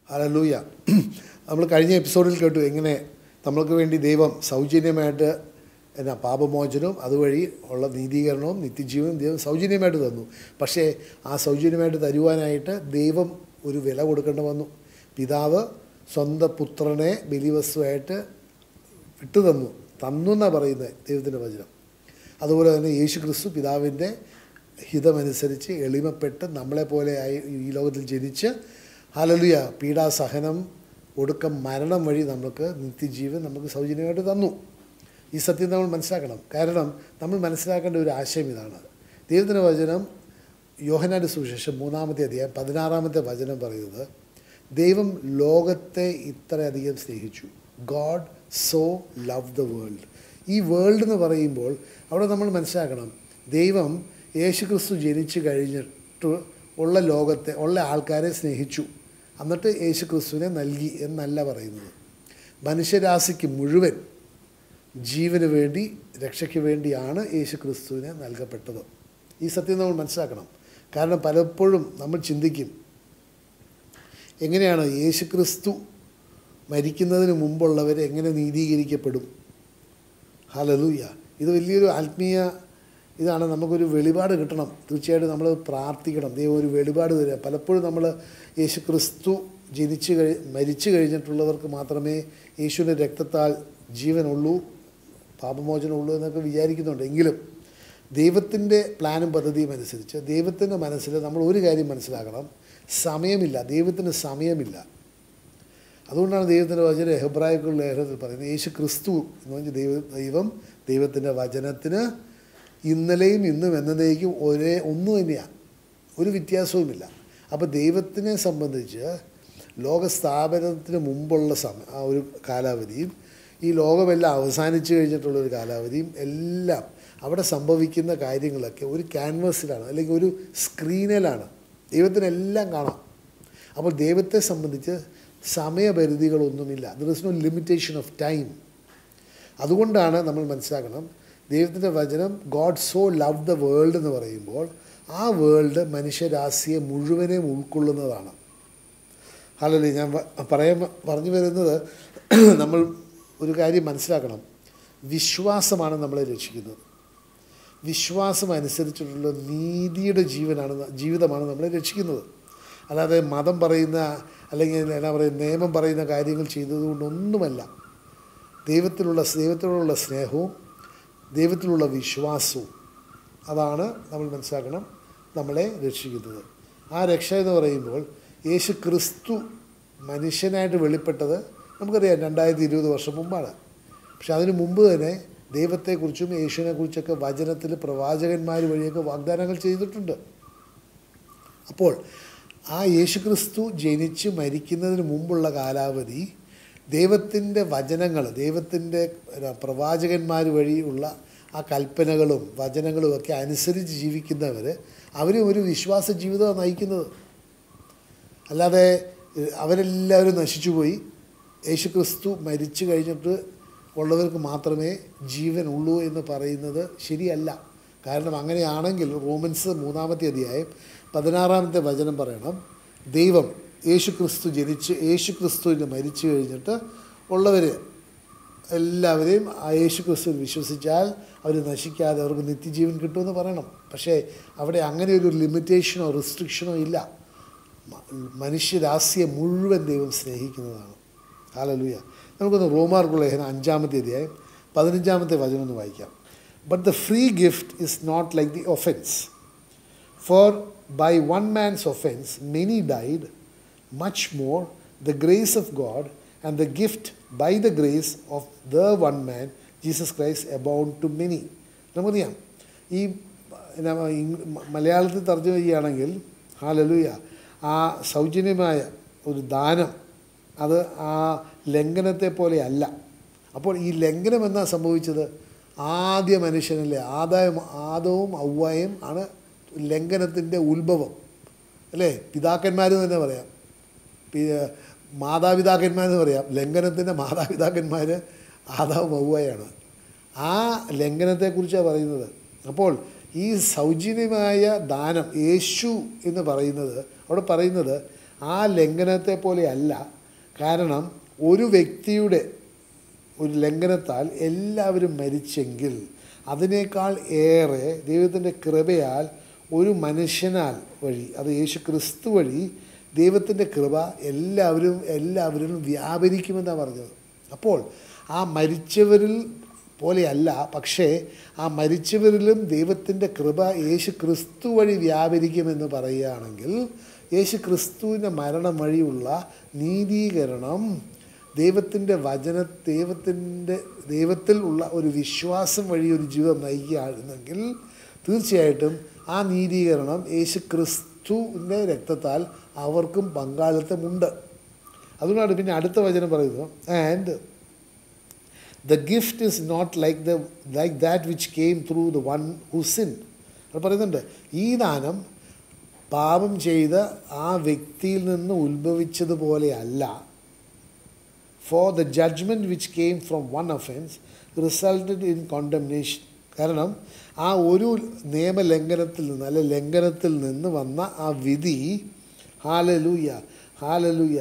ഹലലൂയ നമ്മൾ കഴിഞ്ഞ എപ്പിസോഡിൽ കേട്ടു എങ്ങനെ നമ്മൾക്ക് വേണ്ടി ദൈവം സൗജന്യമായിട്ട് എന്നാ പാപമോചനവും അതുവഴി ഉള്ള നീതീകരണവും നിത്യജീവനും ദൈവം സൗജന്യമായിട്ട് തന്നു പക്ഷേ ആ സൗജന്യമായിട്ട് തരുവാനായിട്ട് ദൈവം ഒരു വില കൊടുക്കേണ്ടി വന്നു പിതാവ് സ്വന്തം പുത്രനെ ബലിവസ്തുവായിട്ട് വിട്ടു തന്നു തന്നു എന്നാണ് പറയുന്നത് ദൈവത്തിൻ്റെ വചനം അതുപോലെ തന്നെ യേശു ക്രിസ്തു പിതാവിൻ്റെ ഹിതമനുസരിച്ച് എളിമപ്പെട്ട് നമ്മളെപ്പോലെ ആയി ഈ ലോകത്തിൽ ജനിച്ച് ഹലലുയ പീഡാസഹനം ഒടുക്കം മരണം വഴി നമുക്ക് നിത്യജീവൻ നമുക്ക് സൗജന്യമായിട്ട് തന്നു ഈ സത്യം നമ്മൾ മനസ്സിലാക്കണം കാരണം നമ്മൾ മനസ്സിലാക്കേണ്ട ഒരു ആശയം ഇതാണ് ദൈവത്തിൻ്റെ വചനം യോഹനാൻ്റെ സുവിശേഷം മൂന്നാമത്തെ അധ്യായം പതിനാറാമത്തെ വചനം പറയുന്നത് ദൈവം ലോകത്തെ ഇത്രയധികം സ്നേഹിച്ചു God so love the world ഈ വേൾഡ് എന്ന് പറയുമ്പോൾ അവിടെ നമ്മൾ മനസ്സിലാക്കണം ദൈവം യേശു ക്രിസ്തു ജനിച്ചു കഴിഞ്ഞിട്ട് ഉള്ള ലോകത്തെ ഉള്ള ആൾക്കാരെ സ്നേഹിച്ചു എന്നിട്ട് യേശു ക്രിസ്തുവിനെ നൽകി എന്നല്ല പറയുന്നത് മനുഷ്യരാശിക്ക് മുഴുവൻ ജീവന് വേണ്ടി രക്ഷയ്ക്ക് വേണ്ടിയാണ് യേശു ക്രിസ്തുവിനെ നൽകപ്പെട്ടത് ഈ സത്യം നമ്മൾ മനസ്സിലാക്കണം കാരണം പലപ്പോഴും നമ്മൾ ചിന്തിക്കും എങ്ങനെയാണ് യേശു ക്രിസ്തു മരിക്കുന്നതിന് മുമ്പുള്ളവർ എങ്ങനെ നീതീകരിക്കപ്പെടും ഹലലൂയ ഇത് വലിയൊരു ആത്മീയ ഇതാണ് നമുക്കൊരു വെളിപാട് കിട്ടണം തീർച്ചയായിട്ടും നമ്മൾ പ്രാർത്ഥിക്കണം ദൈവം ഒരു വെളിപാട് തരിക പലപ്പോഴും നമ്മൾ യേശു ക്രിസ്തു ജനിച്ചു കഴി മരിച്ചു കഴിഞ്ഞിട്ടുള്ളവർക്ക് മാത്രമേ യേശുവിൻ്റെ രക്തത്താൽ ജീവനുള്ളൂ പാപമോചനമുള്ളൂ എന്നൊക്കെ വിചാരിക്കുന്നുണ്ട് എങ്കിലും ദൈവത്തിൻ്റെ പ്ലാനും പദ്ധതിയും അനുസരിച്ച് ദൈവത്തിൻ്റെ മനസ്സിൽ നമ്മൾ ഒരു കാര്യം മനസ്സിലാക്കണം സമയമില്ല ദൈവത്തിന് സമയമില്ല അതുകൊണ്ടാണ് ദൈവത്തിൻ്റെ വചന ഹെബ്രായക്കുള്ള ലേഖനത്തിൽ പറയുന്നത് യേശു ക്രിസ്തു എന്ന് പറഞ്ഞാൽ ദൈവ ദൈവം ദൈവത്തിൻ്റെ വചനത്തിന് ഇന്നലെയും ഇന്നും എന്നതേക്കും ഒരേ ഒന്നു തന്നെയാണ് ഒരു വ്യത്യാസവുമില്ല അപ്പോൾ ദൈവത്തിനെ സംബന്ധിച്ച് ലോക സ്ഥാപനത്തിന് മുമ്പുള്ള സമയം ആ ഒരു കാലാവധിയും ഈ ലോകമെല്ലാം അവസാനിച്ചു കഴിഞ്ഞിട്ടുള്ള ഒരു കാലാവധിയും എല്ലാം അവിടെ സംഭവിക്കുന്ന കാര്യങ്ങളൊക്കെ ഒരു ക്യാൻവാസിലാണ് അല്ലെങ്കിൽ ഒരു സ്ക്രീനിലാണ് ദൈവത്തിനെല്ലാം കാണാം അപ്പോൾ ദൈവത്തെ സംബന്ധിച്ച് സമയപരിധികളൊന്നുമില്ല there is no limitation of time അതുകൊണ്ടാണ് നമ്മൾ മനസ്സിലാക്കണം ദൈവത്തിൻ്റെ വചനം God so love the world എന്ന് പറയുമ്പോൾ ആ വേൾഡ് മനുഷ്യരാശിയെ മുഴുവനെയും ഉൾക്കൊള്ളുന്നതാണ് അല്ലല്ലേ ഞാൻ പറയാൻ പറഞ്ഞു വരുന്നത് നമ്മൾ ഒരു കാര്യം മനസ്സിലാക്കണം വിശ്വാസമാണ് നമ്മളെ രക്ഷിക്കുന്നത് വിശ്വാസം അനുസരിച്ചിട്ടുള്ള നീതിയുടെ ജീവനാണ് ജീവിതമാണ് നമ്മളെ രക്ഷിക്കുന്നത് അല്ലാതെ മതം പറയുന്ന അല്ലെങ്കിൽ എന്നാ പറയുക നിയമം പറയുന്ന കാര്യങ്ങൾ ചെയ്തതുകൊണ്ടൊന്നുമല്ല ദൈവത്തിലുള്ള ദൈവത്തിലുള്ള സ്നേഹവും ദൈവത്തിലുള്ള വിശ്വാസവും അതാണ് നമ്മൾ മനസ്സിലാക്കണം നമ്മളെ രക്ഷിക്കുന്നത് ആ രക്ഷ എന്ന് പറയുമ്പോൾ യേശു ക്രിസ്തു മനുഷ്യനായിട്ട് വെളിപ്പെട്ടത് നമുക്കറിയാം രണ്ടായിരത്തി ഇരുപത് വർഷം മുമ്പാണ് പക്ഷെ അതിനു മുമ്പ് തന്നെ ദൈവത്തെക്കുറിച്ചും യേശുവിനെക്കുറിച്ചൊക്കെ വചനത്തിൽ പ്രവാചകന്മാർ വഴിയൊക്കെ വാഗ്ദാനങ്ങൾ ചെയ്തിട്ടുണ്ട് അപ്പോൾ ആ യേശുക്രിസ്തു ജനിച്ച് മരിക്കുന്നതിന് മുമ്പുള്ള കാലാവധി ദൈവത്തിൻ്റെ വചനങ്ങൾ ദൈവത്തിൻ്റെ പ്രവാചകന്മാർ വഴിയുള്ള ആ കൽപ്പനകളും വചനങ്ങളും ഒക്കെ അനുസരിച്ച് ജീവിക്കുന്നവർ അവർ ഒരു വിശ്വാസ ജീവിതമാണ് നയിക്കുന്നത് അല്ലാതെ അവരെല്ലാവരും നശിച്ചുപോയി യേശുക്രിസ്തു മരിച്ചു കഴിഞ്ഞിട്ട് ഉള്ളവർക്ക് മാത്രമേ ജീവൻ ഉള്ളൂ എന്ന് പറയുന്നത് ശരിയല്ല കാരണം അങ്ങനെയാണെങ്കിൽ റോമൻസ് മൂന്നാമത്തെ അധ്യായം പതിനാറാമത്തെ വചനം പറയണം ദൈവം യേശു ക്രിസ്തു ജനിച്ച് യേശു ക്രിസ്തുവിന് മരിച്ചു കഴിഞ്ഞിട്ട് ഉള്ളവർ എല്ലാവരെയും ആ യേശു ക്രിസ്തുവിൽ വിശ്വസിച്ചാൽ അവർ നശിക്കാതെ അവർക്ക് നിത്യജീവൻ കിട്ടുമെന്ന് പറയണം പക്ഷേ അവിടെ അങ്ങനെ ഒരു ലിമിറ്റേഷനോ റെസ്ട്രിക്ഷനോ ഇല്ല മനുഷ്യരാശിയെ മുഴുവൻ ദൈവം സ്നേഹിക്കുന്നതാണ് ഹാലലൂയ നമുക്കൊന്ന് റോമാർക്കുള്ള ലേഖനം അഞ്ചാമത്തെ അധ്യായം പതിനഞ്ചാമത്തെ വചനം ഒന്ന് വായിക്കാം but the free gift is not like the offence for by one man's offence many died much more the grace of God and the gift by the grace of the one man Jesus Christ abound to many നമുക്കറിയാം ഈ മലയാളത്തിൽ തർജ്ജമ ചെയ്യുകയാണെങ്കിൽ hallelujah ആ സൗജന്യമായ ഒരു ദാനം അത് ആ ലംഘനത്തെ പോലെ അല്ല അപ്പോൾ ഈ ലംഘനം എന്നാ സംഭവിച്ചത് ആദ്യ മനുഷ്യനല്ലേ ആദായം ആദവും ഔവായും ആണ് ലംഘനത്തിൻ്റെ ഉത്ഭവം അല്ലേ പിതാക്കന്മാർ തന്നെ പറയാം മാതാപിതാക്കന്മാരെന്ന് പറയാം ലംഘനത്തിൻ്റെ മാതാപിതാക്കന്മാർ ആദാവും ഔവായാണ് ആ ലംഘനത്തെക്കുറിച്ചാണ് പറയുന്നത് അപ്പോൾ ഈ സൗജന്യമായ ദാനം യേശു എന്ന് പറയുന്നത് അവിടെ പറയുന്നത് ആ ലംഘനത്തെ പോലെയല്ല കാരണം ഒരു വ്യക്തിയുടെ ഒരു ലംഘനത്താൽ എല്ലാവരും മരിച്ചെങ്കിൽ അതിനേക്കാൾ ഏറെ ദൈവത്തിൻ്റെ കൃപയാൽ ഒരു മനുഷ്യനാൽ വഴി അത് യേശു ക്രിസ്തു വഴി ദൈവത്തിൻ്റെ കൃപ എല്ലാവരും എല്ലാവരിലും വ്യാപരിക്കുമെന്നാണ് പറഞ്ഞത് അപ്പോൾ ആ മരിച്ചവരിൽ പോലെയല്ല പക്ഷേ ആ മരിച്ചവരിലും ദൈവത്തിൻ്റെ കൃപ യേശു ക്രിസ്തു വഴി വ്യാപരിക്കുമെന്ന് പറയുകയാണെങ്കിൽ യേശു ക്രിസ്തുവിൻ്റെ മരണം വഴിയുള്ള നീതീകരണം ദൈവത്തിൻ്റെ വചന ദൈവത്തിൻ്റെ ദൈവത്തിൽ ഉള്ള ഒരു വിശ്വാസം വഴി ഒരു ജീവിതം നയിക്കുകയായിരുന്നെങ്കിൽ തീർച്ചയായിട്ടും ആ നീതീകരണം യേശു ക്രിസ്തുവിൻ്റെ രക്തത്താൽ അവർക്കും പങ്കാളിത്തമുണ്ട് അതുകൊണ്ടാണ് പിന്നെ അടുത്ത വചനം പറയുന്നത് and the gift is not like the like that which came through the one who sin അത് പറയുന്നുണ്ട് ഈ ദാനം പാപം ചെയ്ത ആ വ്യക്തിയിൽ നിന്ന് ഉത്ഭവിച്ചതുപോലെയല്ല for the judgment which came from one offence resulted in condemnation കാരണം ആ ഒരു നിയമലംഘനത്തിൽ നിന്ന് അല്ലെ ലംഘനത്തിൽ നിന്ന് വന്ന ആ വിധി ഹാലലൂയ ഹാലലൂയ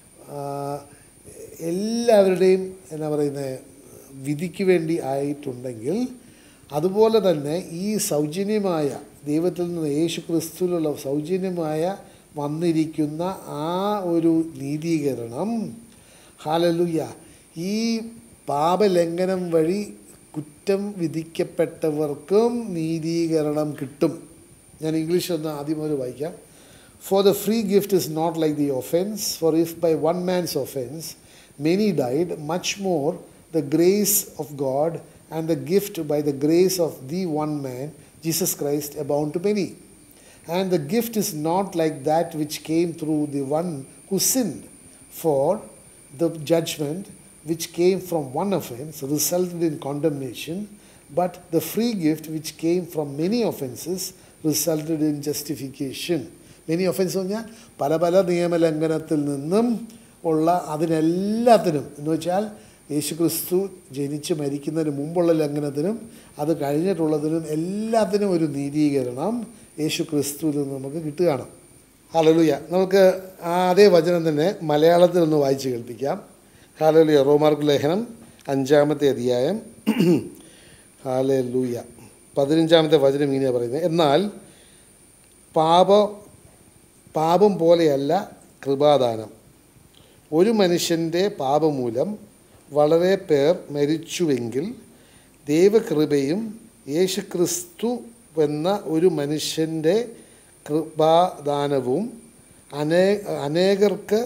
എല്ലാവരുടെയും എന്നാ പറയുന്നത് വിധിക്ക് വേണ്ടി ആയിട്ടുണ്ടെങ്കിൽ അതുപോലെ തന്നെ ഈ സൗജന്യമായ ദൈവത്തിൽ നിന്ന് യേശു ക്രിസ്തുവിലുള്ള സൗജന്യമായ വന്നിരിക്കുന്ന ആ ഒരു നീതീകരണം ഹാലലുയ്യ ഈ പാപലംഘനം വഴി കുറ്റം വിധിക്കപ്പെട്ടവർക്കും നീതീകരണം കിട്ടും ഞാൻ ഇംഗ്ലീഷ് ഒന്ന് ആദ്യം മുതൽ വായിക്കാം for the free gift is not like the offence for if by one man's offence many died much more the grace of God and the gift by the grace of the one man Jesus Christ abound to many and the gift is not like that which came through the one who sinned for the judgment which came from one offense resulted in condemnation, but the free gift which came from many offenses resulted in justification. Many offence പറഞ്ഞാൽ പല പല നിയമലംഘനത്തിൽ നിന്നും ഉള്ള അതിനെല്ലാത്തിനും എന്ന് വെച്ചാൽ യേശു ക്രിസ്തു ജനിച്ച് മരിക്കുന്നതിന് മുമ്പുള്ള ലംഘനത്തിനും അത് കഴിഞ്ഞിട്ടുള്ളതിനും എല്ലാത്തിനും ഒരു നീതീകരണം യേശു ക്രിസ്തുവിൽ നിന്ന് നമുക്ക് കിട്ടുകയാണ് ഹാലലുയ നമുക്ക് ആ അതേ വചനം തന്നെ മലയാളത്തിൽ ഒന്ന് വായിച്ച് കേൾപ്പിക്കാം ഹാലലുയ റോമാർക്ക് ലേഖനം അഞ്ചാമത്തെ അധ്യായം ഹാലലൂയ പതിനഞ്ചാമത്തെ വചനം ഇങ്ങനെയാണ് പറയുന്നത് എന്നാൽ പാപ പാപം പോലെയല്ല കൃപാദാനം ഒരു മനുഷ്യൻ്റെ പാപമൂലം വളരെ പേർ മരിച്ചുവെങ്കിൽ ദൈവകൃപയും യേശുക്രിസ്തു എന്ന ഒരു മനുഷ്യൻ്റെ കൃപാദാനവും അനേ അനേകർക്ക്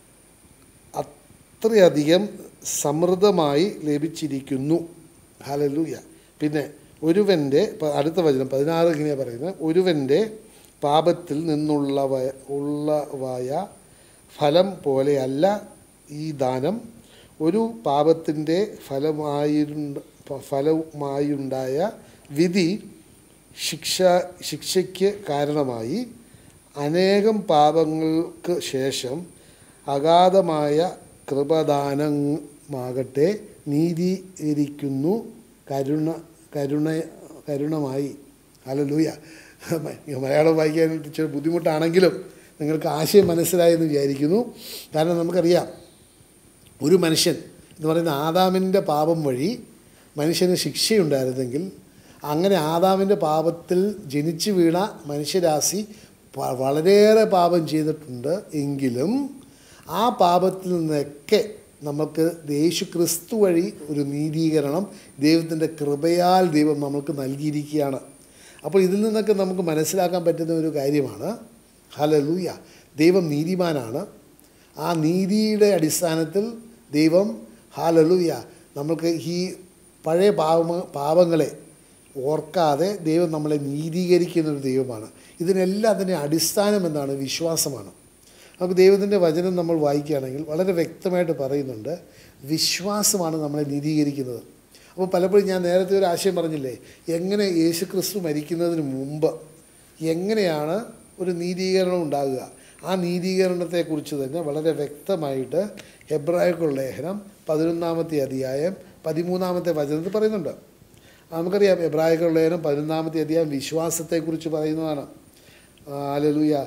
അത്രയധികം സമൃദ്ധമായി ലഭിച്ചിരിക്കുന്നു ഹലലൂയ പിന്നെ ഒരുവൻ്റെ ഇപ്പം അടുത്ത വചനം പതിനാറ് ഇങ്ങനെയാണ് പറയുന്നത് ഒരുവൻ്റെ പാപത്തിൽ നിന്നുള്ളവ ഉള്ളവായ ഫലം പോലെയല്ല ഈ ദാനം ഒരു പാപത്തിൻ്റെ ഫലമായിരുണ്ട ഫലമായുണ്ടായ വിധി ശിക്ഷ ശിക്ഷയ്ക്ക് കാരണമായി അനേകം പാപങ്ങൾക്ക് ശേഷം അഗാധമായ കൃപദാനമാകട്ടെ നീതീകരിക്കുന്നു കരുണ കരുണ കരുണമായി ഹലലൂയ മലയാളം വായിക്കാൻ ഇച്ചിരി ബുദ്ധിമുട്ടാണെങ്കിലും നിങ്ങൾക്ക് ആശയം മനസ്സിലായെന്ന് വിചാരിക്കുന്നു കാരണം നമുക്കറിയാം ഒരു മനുഷ്യൻ എന്ന് പറയുന്ന ആദാമിൻ്റെ പാപം വഴി മനുഷ്യന് ശിക്ഷയുണ്ടായിരുന്നെങ്കിൽ അങ്ങനെ ആദാമിൻ്റെ പാപത്തിൽ ജനിച്ചു വീണ മനുഷ്യരാശി പ- വളരെയേറെ പാപം ചെയ്തിട്ടുണ്ട് എങ്കിലും ആ പാപത്തിൽ നിന്നൊക്കെ നമുക്ക് യേശു ക്രിസ്തു വഴി ഒരു നീതീകരണം ദൈവത്തിൻ്റെ കൃപയാൽ ദൈവം നമുക്ക് നൽകിയിരിക്കുകയാണ് അപ്പോൾ ഇതിൽ നിന്നൊക്കെ നമുക്ക് മനസ്സിലാക്കാൻ പറ്റുന്ന ഒരു കാര്യമാണ് ഹലലൂയ ദൈവം നീതിമാനാണ് ആ നീതിയുടെ അടിസ്ഥാനത്തിൽ ദൈവം ഹാലലൂയ നമുക്ക് ഈ പഴയ പാപ പാപങ്ങളെ ഓർക്കാതെ ദൈവം നമ്മളെ നീതീകരിക്കുന്ന ഒരു ദൈവമാണ് ഇതിനെല്ലാത്തിൻ്റെ അടിസ്ഥാനം എന്താണ് വിശ്വാസമാണ് നമുക്ക് ദൈവത്തിൻ്റെ വചനം നമ്മൾ വായിക്കുകയാണെങ്കിൽ വളരെ വ്യക്തമായിട്ട് പറയുന്നുണ്ട് വിശ്വാസമാണ് നമ്മളെ നീതീകരിക്കുന്നത് അപ്പോൾ പലപ്പോഴും ഞാൻ നേരത്തെ ഒരു ആശയം പറഞ്ഞില്ലേ എങ്ങനെ യേശു ക്രിസ്തു മരിക്കുന്നതിന് മുമ്പ് എങ്ങനെയാണ് ഒരു നീതീകരണം ഉണ്ടാകുക ആ നീതീകരണത്തെക്കുറിച്ച് തന്നെ വളരെ വ്യക്തമായിട്ട് ഹെബ്രായക്കുള്ള ലേഖനം പതിനൊന്നാമത്തെ അധ്യായം പതിമൂന്നാമത്തെ വചനത്തിൽ പറയുന്നുണ്ട് നമുക്കറിയാം എബ്രാഹിക്കുള്ള ലേഖനം പതിനൊന്നാമത്തെ അധ്യായം വിശ്വാസത്തെക്കുറിച്ച് പറയുന്നതാണ് ആലലൂയ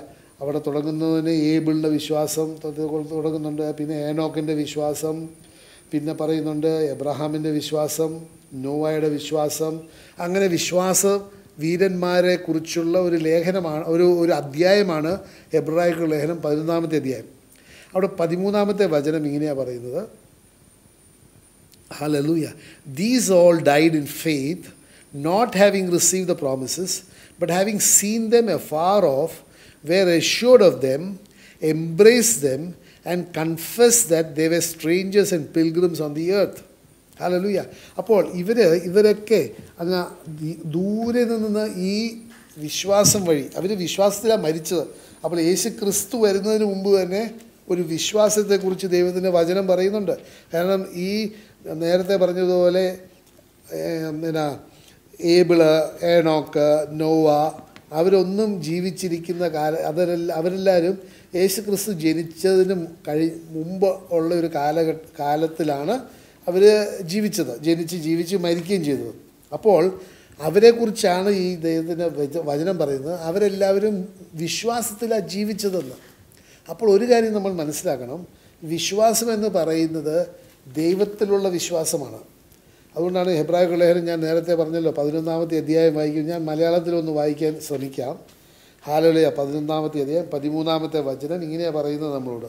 അവിടെ തുടങ്ങുന്നതിന് ഏബിളിൻ്റെ വിശ്വാസം തൊ- തുടങ്ങുന്നുണ്ട് പിന്നെ ഏനോക്കിൻ്റെ വിശ്വാസം പിന്നെ പറയുന്നുണ്ട് എബ്രഹാമിൻ്റെ വിശ്വാസം നോവായുടെ വിശ്വാസം അങ്ങനെ വിശ്വാസ വീരന്മാരെ കുറിച്ചുള്ള ഒരു ലേഖനമാണ് ഒരു ഒരു അധ്യായമാണ് എബ്രാഹിക്ക് ലേഖനം പതിനൊന്നാമത്തെ അധ്യായം അവിടെ പതിമൂന്നാമത്തെ വചനം ഇങ്ങനെയാണ് പറയുന്നത് Hallelujah. These all died in faith, not having received the promises, but having seen them afar off, were assured of them, embraced them, and confessed that they were strangers and pilgrims on the earth. ഹലലൂയ അപ്പോൾ ഇവർ ഇവരൊക്കെ അങ്ങ് the- ദൂരെ നിന്ന് ഈ വിശ്വാസം വഴി അവർ വിശ്വാസത്തിലാണ് മരിച്ചത് അപ്പോൾ യേശു ക്രിസ്തു വരുന്നതിന് മുമ്പ് തന്നെ ഒരു വിശ്വാസത്തെക്കുറിച്ച് ദൈവത്തിൻ്റെ വചനം പറയുന്നുണ്ട് കാരണം ഈ നേരത്തെ പറഞ്ഞതുപോലെ ഏഹ്, എന്നാ ഏബിള് ഏണോക്ക് നോവ അവരൊന്നും ജീവിച്ചിരിക്കുന്ന കാല അവരെല്ലാം അവരെല്ലാവരും യേശു ക്രിസ്തു ജനിച്ചതിന് കഴി മുമ്പ് ഉള്ള ഒരു കാലഘട്ട കാലത്തിലാണ് അവർ ജീവിച്ചത് ജനിച്ച് ജീവിച്ച് മരിക്കുകയും ചെയ്തത് അപ്പോൾ അവരെക്കുറിച്ചാണ് ഈ ദൈവത്തിൻ്റെ വച- വചനം പറയുന്നത് അവരെല്ലാവരും വിശ്വാസത്തിലാണ് ജീവിച്ചതെന്ന് അപ്പോൾ ഒരു കാര്യം നമ്മൾ മനസ്സിലാക്കണം വിശ്വാസം എന്ന് പറയുന്നത് ദൈവത്തിലുള്ള വിശ്വാസമാണ് അതുകൊണ്ടാണ് ഹെബ്രായ ലേഖനം ഞാൻ നേരത്തെ പറഞ്ഞല്ലോ പതിനൊന്നാമത്തെ അധ്യായം വായിക്കും ഞാൻ മലയാളത്തിലൊന്ന് വായിക്കാൻ ശ്രമിക്കാം ഹാലലയ പതിനൊന്നാമത്തെ അധ്യായം പതിമൂന്നാമത്തെ വചനം ഇങ്ങനെയാണ് പറയുന്നത് നമ്മളോട്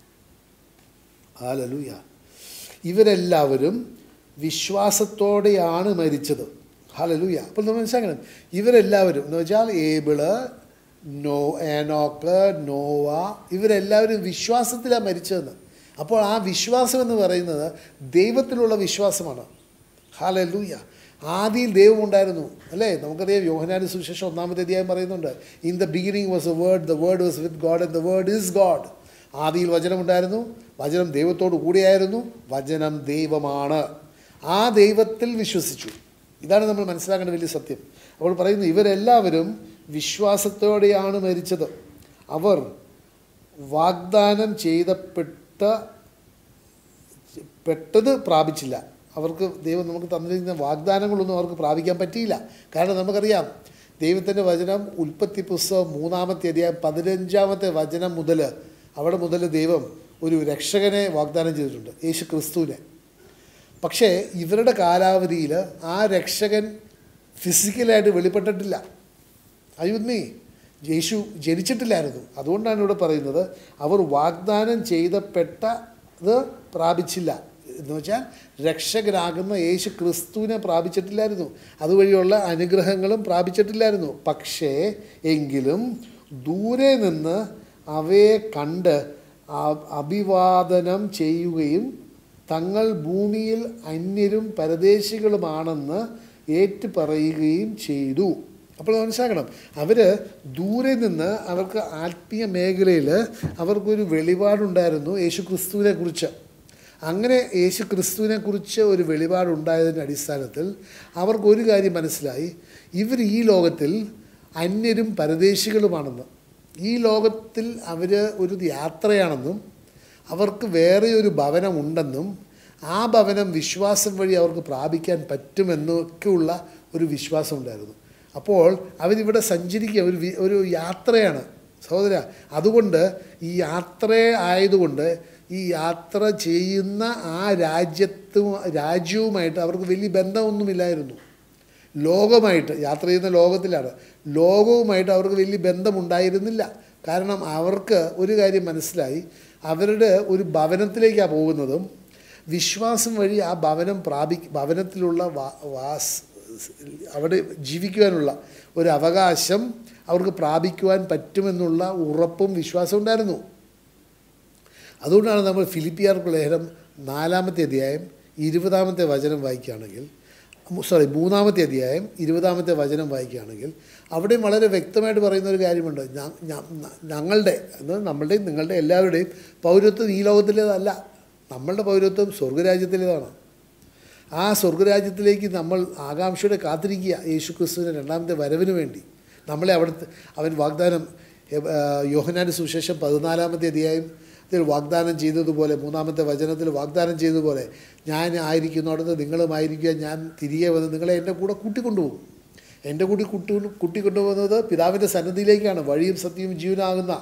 ഹാലലൂയ ഇവരെല്ലാവരും വിശ്വാസത്തോടെയാണ് മരിച്ചത് ഹാലലൂയ അപ്പോൾ നമ്മൾ മനസ്സിലാക്കണം ഇവരെല്ലാവരും എന്ന് വെച്ചാൽ ഏബിള് നോ ഏനോക്ക് നോവ ഇവരെല്ലാവരും വിശ്വാസത്തിലാണ് മരിച്ചതെന്ന് അപ്പോൾ ആ വിശ്വാസം എന്ന് പറയുന്നത് ദൈവത്തിലുള്ള വിശ്വാസമാണ് ഹാലലൂയ ആദിയിൽ ദൈവം ഉണ്ടായിരുന്നു അല്ലേ നമുക്കറിയാം യോഹനാന് സുശേഷം ഒന്നാമത്തെ അധ്യായം പറയുന്നുണ്ട് in the beginning was a word the word was with God and the word is God ആദിയിൽ വചനമുണ്ടായിരുന്നു വചനം ദൈവത്തോട് കൂടിയായിരുന്നു വചനം ദൈവമാണ് ആ ദൈവത്തിൽ വിശ്വസിച്ചു ഇതാണ് നമ്മൾ മനസ്സിലാക്കേണ്ട വലിയ സത്യം അപ്പോൾ പറയുന്നു ഇവരെല്ലാവരും വിശ്വാസത്തോടെയാണ് മരിച്ചത് അവർ വാഗ്ദാനം ചെയ്തപ്പെട്ട പെട്ടത് പ്രാപിച്ചില്ല അവർക്ക് ദൈവം നമുക്ക് തന്നിരിക്കുന്ന വാഗ്ദാനങ്ങളൊന്നും അവർക്ക് പ്രാപിക്കാൻ പറ്റിയില്ല കാരണം നമുക്കറിയാം ദൈവത്തിൻ്റെ വചനം ഉൽപ്പത്തി പുസ്തകം മൂന്നാമത്തെ അധ്യായം പതിനഞ്ചാമത്തെ വചനം മുതൽ അവിടെ മുതൽ ദൈവം ഒരു രക്ഷകനെ വാഗ്ദാനം ചെയ്തിട്ടുണ്ട് യേശു ക്രിസ്തുവിനെ പക്ഷേ ഇവരുടെ കാലാവധിയിൽ ആ രക്ഷകൻ ഫിസിക്കലായിട്ട് വെളിപ്പെട്ടിട്ടില്ല അയുദ്മി യേശു ജനിച്ചിട്ടില്ലായിരുന്നു അതുകൊണ്ടാണ് ഇവിടെ പറയുന്നത് അവർ വാഗ്ദാനം ചെയ്തപ്പെട്ടത് പ്രാപിച്ചില്ല എന്ന് വെച്ചാൽ രക്ഷകനാകുന്ന യേശു ക്രിസ്തുവിനെ പ്രാപിച്ചിട്ടില്ലായിരുന്നു അതുവഴിയുള്ള അനുഗ്രഹങ്ങളും പ്രാപിച്ചിട്ടില്ലായിരുന്നു പക്ഷേ എങ്കിലും ദൂരെ നിന്ന് അവയെ കണ്ട് അ- അഭിവാദനം ചെയ്യുകയും തങ്ങൾ ഭൂമിയിൽ അന്യരും പരദേശികളുമാണെന്ന് ഏറ്റു പറയുകയും ചെയ്തു അപ്പോൾ മനസ്സിലാക്കണം അവർ ദൂരെ നിന്ന് അവർക്ക് ആത്മീയ മേഖലയിൽ അവർക്കൊരു വെളിപാടുണ്ടായിരുന്നു യേശു ക്രിസ്തുവിനെ കുറിച്ച് അങ്ങനെ യേശു ക്രിസ്തുവിനെ കുറിച്ച് ഒരു വെളിപാടുണ്ടായതിൻ്റെ അടിസ്ഥാനത്തിൽ അവർക്കൊരു കാര്യം മനസ്സിലായി ഇവർ ഈ ലോകത്തിൽ അന്യരും പരദേശികളുമാണെന്ന് ഈ ലോകത്തിൽ അവർ ഒരു യാത്രയാണെന്നും അവർക്ക് വേറെ ഒരു ഭവനം ഉണ്ടെന്നും ആ ഭവനം വിശ്വാസം വഴി അവർക്ക് പ്രാപിക്കാൻ പറ്റുമെന്നൊക്കെയുള്ള ഒരു വിശ്വാസം ഉണ്ടായിരുന്നു അപ്പോൾ അവരിവിടെ സഞ്ചരിക്കുക ഒരു വി- ഒരു യാത്രയാണ് സഹോദര അതുകൊണ്ട് ഈ യാത്ര ആയതുകൊണ്ട് ഈ യാത്ര ചെയ്യുന്ന ആ രാജ്യത്തും രാജ്യവുമായിട്ട് അവർക്ക് വലിയ ബന്ധമൊന്നുമില്ലായിരുന്നു ലോകമായിട്ട് യാത്ര ചെയ്യുന്ന ലോകത്തിലാണ് ലോകവുമായിട്ട് അവർക്ക് വലിയ ബന്ധമുണ്ടായിരുന്നില്ല കാരണം അവർക്ക് ഒരു കാര്യം മനസ്സിലായി അവരുടെ ഒരു ഭവനത്തിലേക്കാണ് പോകുന്നതും വിശ്വാസം വഴി ആ ഭവനം പ്രാപി ഭവനത്തിലുള്ള വാ- വാസ് അവിടെ ജീവിക്കുവാനുള്ള ഒരു അവകാശം അവർക്ക് പ്രാപിക്കുവാൻ പറ്റുമെന്നുള്ള ഉറപ്പും വിശ്വാസവും ഉണ്ടായിരുന്നു അതുകൊണ്ടാണ് നമ്മൾ ഫിലിപ്പിയാർക്ക് ലേഖനം നാലാമത്തെ അധ്യായം ഇരുപതാമത്തെ വചനം വായിക്കുകയാണെങ്കിൽ സോറി മൂന്നാമത്തെ അധ്യായം ഇരുപതാമത്തെ വചനം വായിക്കുകയാണെങ്കിൽ അവിടെയും വളരെ വ്യക്തമായിട്ട് പറയുന്ന ഒരു കാര്യമുണ്ട് ഞ- ഞ- ഞങ്ങളുടെ എന്ന് നമ്മളുടെയും നിങ്ങളുടെ എല്ലാവരുടെയും പൗരത്വം ഈ ലോകത്തിലേതല്ല നമ്മളുടെ പൗരത്വം സ്വർഗരാജ്യത്തിലേതാണ് ആ സ്വർഗരാജ്യത്തിലേക്ക് നമ്മൾ ആകാംക്ഷയോടെ കാത്തിരിക്കുക യേശു ക്രിസ്തുവിൻ്റെ രണ്ടാമത്തെ വരവിന് വേണ്ടി നമ്മളെ അവിടുത്തെ അവൻ വാഗ്ദാനം എ- ആ, യോഹന്നാൻ്റെ സുവിശേഷം പതിനാലാമത്തെ അധ്യായം ത്തിൽ വാഗ്ദാനം ചെയ്തതുപോലെ മൂന്നാമത്തെ വചനത്തിൽ വാഗ്ദാനം ചെയ്തതുപോലെ ഞാൻ ആയിരിക്കുന്നിടത്ത് നിങ്ങളുമായിരിക്കുക ഞാൻ തിരികെ വന്ന് നിങ്ങളെ എൻ്റെ കൂടെ കൂട്ടിക്കൊണ്ടുപോകും എൻ്റെ കൂടി കൂട്ടി കൂട്ടിക്കൊണ്ടുപോകുന്നത് പിതാവിൻ്റെ സന്നദ്ധിയിലേക്കാണ് വഴിയും സത്യവും ജീവനാകുന്ന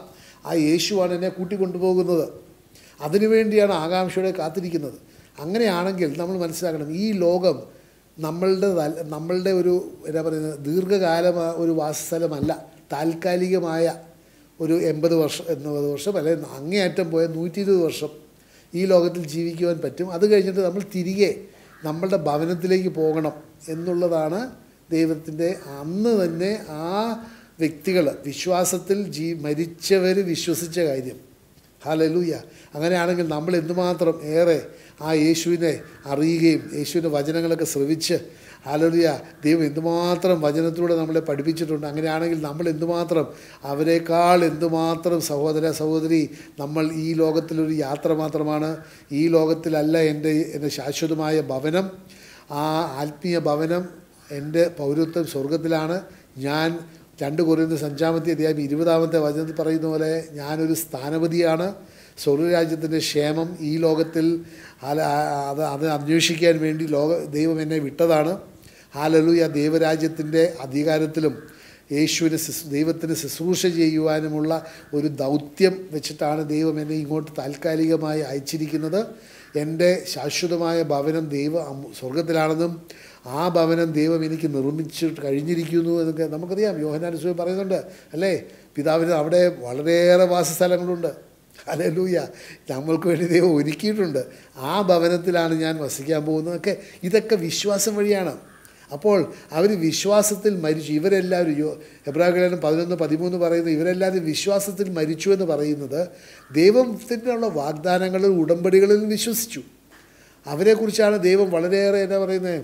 ആ യേശുവാണ് എന്നെ കൂട്ടിക്കൊണ്ടുപോകുന്നത് അതിനുവേണ്ടിയാണ് ആകാംക്ഷയോടെ കാത്തിരിക്കുന്നത് അങ്ങനെയാണെങ്കിൽ നമ്മൾ മനസ്സിലാക്കണം ഈ ലോകം നമ്മളുടെ തൽ- നമ്മളുടെ ഒരു എന്താ പറയുന്നത് ദീർഘകാലം ഒരു വാസസ്ഥലമല്ല താൽക്കാലികമായ ഒരു എൺപത് വർഷം എൺപത് വർഷം അല്ലെങ്കിൽ അങ്ങേയറ്റം പോയ നൂറ്റി ഇരുപത് വർഷം ഈ ലോകത്തിൽ ജീവിക്കുവാൻ പറ്റും അത് കഴിഞ്ഞിട്ട് നമ്മൾ തിരികെ നമ്മളുടെ ഭവനത്തിലേക്ക് പോകണം എന്നുള്ളതാണ് ദൈവത്തിൻ്റെ അന്ന് തന്നെ ആ വ്യക്തികൾ വിശ്വാസത്തിൽ ജീ മരിച്ചവർ വിശ്വസിച്ച കാര്യം ഹാലലൂയ അങ്ങനെയാണെങ്കിൽ നമ്മൾ എന്തുമാത്രം ഏറെ ആ യേശുവിനെ അറിയുകയും യേശുവിൻ്റെ വചനങ്ങളൊക്കെ ശ്രവിച്ച് ഹാലലൂയ ദൈവം എന്തുമാത്രം വചനത്തിലൂടെ നമ്മളെ പഠിപ്പിച്ചിട്ടുണ്ട് അങ്ങനെയാണെങ്കിൽ നമ്മൾ എന്തുമാത്രം അവരെക്കാൾ എന്തുമാത്രം സഹോദര സഹോദരി നമ്മൾ ഈ ലോകത്തിലൊരു യാത്ര മാത്രമാണ് ഈ ലോകത്തിലല്ല എൻ്റെ എൻ്റെ ശാശ്വതമായ ഭവനം ആ ആത്മീയ ഭവനം എൻ്റെ പൗരത്വം സ്വർഗത്തിലാണ് ഞാൻ രണ്ട് കുറയുന്ന അഞ്ചാമത്തെ അധ്യായം ഇരുപതാമത്തെ വചനത്തിൽ പറയുന്ന പോലെ ഞാനൊരു സ്ഥാനപതിയാണ് സ്വർഗരാജ്യത്തിൻ്റെ ക്ഷേമം ഈ ലോകത്തിൽ അല- അത് അത് അന്വേഷിക്കാൻ വേണ്ടി ലോക ദൈവം എന്നെ വിട്ടതാണ് ഹാലലൂയ ദൈവരാജ്യത്തിൻ്റെ അധികാരത്തിലും യേശുവിന് ശുശ്രൂ- ദൈവത്തിന് ശുശ്രൂഷ ചെയ്യുവാനുമുള്ള ഒരു ദൗത്യം വെച്ചിട്ടാണ് ദൈവം എന്നെ ഇങ്ങോട്ട് താൽക്കാലികമായി അയച്ചിരിക്കുന്നത് എൻ്റെ ശാശ്വതമായ ഭവനം ദൈവ അം- സ്വർഗത്തിലാണെന്നും ആ ഭവനം ദൈവം എനിക്ക് നിർമ്മിച്ചിട്ട് കഴിഞ്ഞിരിക്കുന്നു എന്നൊക്കെ നമുക്കറിയാം യോഹനാനുസ്വയം പറയുന്നുണ്ട് അല്ലേ പിതാവിന് അവിടെ വളരെയേറെ വാസസ്ഥലങ്ങളുണ്ട് അലലൂയ നമ്മൾക്ക് വേണ്ടി ദൈവം ഒരുക്കിയിട്ടുണ്ട് ആ ഭവനത്തിലാണ് ഞാൻ വസിക്കാൻ പോകുന്നതൊക്കെ ഇതൊക്കെ വിശ്വാസം വഴിയാണ് അപ്പോൾ അവർ വിശ്വാസത്തിൽ മരിച്ചു ഇവരെല്ലാവരും യോ എബ്രാഹിം പതിനൊന്ന് പതിമൂന്ന് പറയുന്നു ഇവരെല്ലാവരും വിശ്വാസത്തിൽ മരിച്ചു എന്ന് പറയുന്നത് ദൈവത്തിനുള്ള വാഗ്ദാനങ്ങളിൽ ഉടമ്പടികളിൽ വിശ്വസിച്ചു അവരെക്കുറിച്ചാണ് ദൈവം വളരെയേറെ എന്നാ പറയുന്നത്